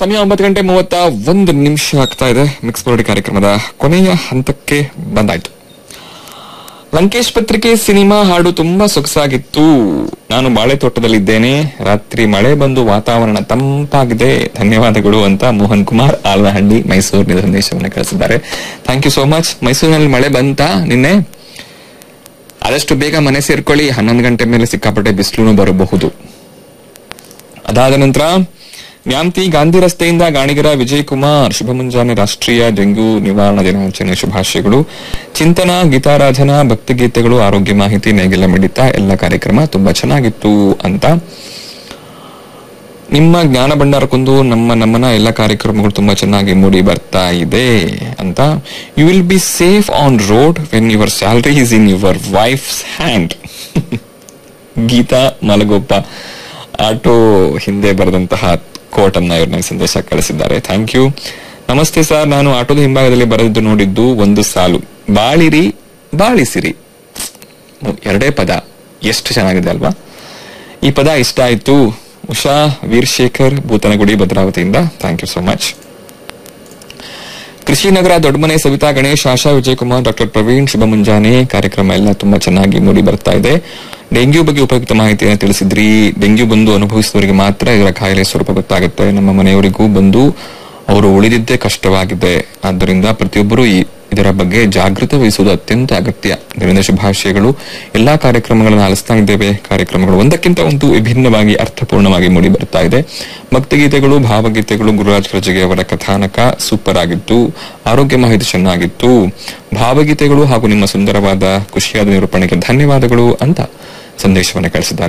ಸಮಯ ಒಂಬತ್ತು ಗಂಟೆ ಮೂವತ್ತ ಒಂದು ನಿಮಿಷ ಆಗ್ತಾ ಇದೆ ಮಿಕ್ಸ್ ಬರೋಡಿ ಕಾರ್ಯಕ್ರಮದ ಕೊನೆಯ ಹಂತಕ್ಕೆ ಬಂದಾಯ್ತು ಲಂಕೇಶ್ ಪತ್ರಿಕೆ ಸಿನಿಮಾ ಹಾಡು ತುಂಬಾ ಸೊಗಸಾಗಿತ್ತು ನಾನು ಬಾಳೆ ತೋಟದಲ್ಲಿದ್ದೇನೆ ರಾತ್ರಿ ಮಳೆ ಬಂದು ವಾತಾವರಣ ತಂಪಾಗಿದೆ ಧನ್ಯವಾದಗಳು ಅಂತ ಮೋಹನ್ ಕುಮಾರ್ ಆಲನಹಳ್ಳಿ ಮೈಸೂರಿನ ಸಂದೇಶವನ್ನು ಕಳಿಸಿದ್ದಾರೆ ಥ್ಯಾಂಕ್ ಯು ಸೋ ಮಚ್ ಮೈಸೂರಿನಲ್ಲಿ ಮಳೆ ಬಂತ ನಿನ್ನೆ ಆದಷ್ಟು ಬೇಗ ಮನೆ ಸೇರ್ಕೊಳ್ಳಿ ಹನ್ನೊಂದು ಗಂಟೆ ಮೇಲೆ ಸಿಕ್ಕಾಪಟ್ಟೆ ಬಿಸಿಲು ಬರಬಹುದು ಅದಾದ ನಂತರ ನ್ಯಾಮ್ತಿ ಗಾಂಧಿ ರಸ್ತೆಯಿಂದ ಗಾಣಿಗರ ವಿಜಯ್ ಕುಮಾರ್ ಶುಭ ಮುಂಜಾನೆ ರಾಷ್ಟ್ರೀಯ ಡೆಂಗ್ಯೂ ನಿವಾರಣಾ ದಿನಾಚರಣೆ ಶುಭಾಶಯಗಳು ಚಿಂತನ ಗೀತಾರಾಧನಾ ಭಕ್ತಿಗೀತೆಗಳು ಆರೋಗ್ಯ ಮಾಹಿತಿ ನೇಗಿಲ ಮಿಡಿತ ಎಲ್ಲ ಕಾರ್ಯಕ್ರಮ ತುಂಬಾ ಚೆನ್ನಾಗಿತ್ತು ಅಂತ ನಿಮ್ಮ ಜ್ಞಾನ ಭಂಡಾರ ಕುಂದು ನಮ್ಮ ನಮ್ಮನ ಎಲ್ಲ ಕಾರ್ಯಕ್ರಮಗಳು ತುಂಬಾ ಚೆನ್ನಾಗಿ ಮೂಡಿ ಬರ್ತಾ ಇದೆ ಅಂತ you will be safe on road when your salary is in your wife's hand Geetha Malagoppa auto ಹಿಂದೆ ಬರೆದಂತಹ ಕೋಟ್ ಅನ್ನ ಇವ್ರ ನನಗೆ ಸಂದೇಶ ಕಳಿಸಿದ್ದಾರೆ ಥ್ಯಾಂಕ್ ಯು ನಮಸ್ತೆ ಸರ್ ನಾನು ಆಟೋದ ಹಿಂಭಾಗದಲ್ಲಿ ಬರೆದಿದ್ದು ನೋಡಿದ್ದು ಒಂದು ಸಾಲು ಬಾಳಿರಿ ಬಾಳಿಸಿರಿ ಎರಡೇ ಪದ ಎಷ್ಟು ಚೆನ್ನಾಗಿದೆ ಅಲ್ವಾ ಈ ಪದ ಇಷ್ಟ ಆಯ್ತು ಉಷಾ ವೀರಶೇಖರ್ ಭೂತನಗುಡಿ ಭದ್ರಾವತಿಯಿಂದ thank you so much Krishi Nagar Doddamane Savitha Ganesh Asha Vijayakumar doctor Praveen ಶುಭ ಮುಂಜಾನೆ ಕಾರ್ಯಕ್ರಮ ಎಲ್ಲ ತುಂಬಾ ಚೆನ್ನಾಗಿ ಮೂಡಿ ಬರ್ತಾ ಇದೆ ಡೆಂಗ್ಯೂ ಬಗ್ಗೆ ಉಪಯುಕ್ತ ಮಾಹಿತಿಯನ್ನು ತಿಳಿಸಿದ್ರಿ ಡೆಂಗ್ಯೂ ಬಂದು ಅನುಭವಿಸಿದವರಿಗೆ ಮಾತ್ರ ಇದರ ಕಾಯಿಲೆ ಸ್ವರೂಪ ಗೊತ್ತಾಗುತ್ತೆ ನಮ್ಮ ಮನೆಯವರಿಗೂ ಬಂದು ಅವರು ಉಳಿದಿದ್ದೇ ಕಷ್ಟವಾಗಿದೆ ಆದ್ದರಿಂದ ಪ್ರತಿಯೊಬ್ಬರು ಈ ಇದರ ಬಗ್ಗೆ ಜಾಗೃತಿ ವಹಿಸುವುದು ಅತ್ಯಂತ ಅಗತ್ಯ ಇದರಿಂದ ಶುಭಾಶಯಗಳು ಎಲ್ಲಾ ಕಾರ್ಯಕ್ರಮಗಳನ್ನು ಆಲಿಸ್ತಾ ಇದ್ದೇವೆ ಕಾರ್ಯಕ್ರಮಗಳು ಒಂದಕ್ಕಿಂತ ಒಂದು ವಿಭಿನ್ನವಾಗಿ ಅರ್ಥಪೂರ್ಣವಾಗಿ ಮೂಡಿ ಬರ್ತಾ ಇದೆ ಭಕ್ತಿಗೀತೆಗಳು ಭಾವಗೀತೆಗಳು ಗುರುರಾಜ್ ಖರ್ಜಗೆ ಅವರ ಕಥಾನಕ ಸೂಪರ್ ಆಗಿತ್ತು ಆರೋಗ್ಯ ಮಾಹಿತಿ ಚೆನ್ನಾಗಿತ್ತು ಭಾವಗೀತೆಗಳು ಹಾಗೂ ನಿಮ್ಮ ಸುಂದರವಾದ ಖುಷಿಯಾದ ನಿರೂಪಣೆಗೆ ಧನ್ಯವಾದಗಳು ಅಂತ ಸಂದೇಶವನ್ನು ಕಳಿಸಿದ್ದಾರೆ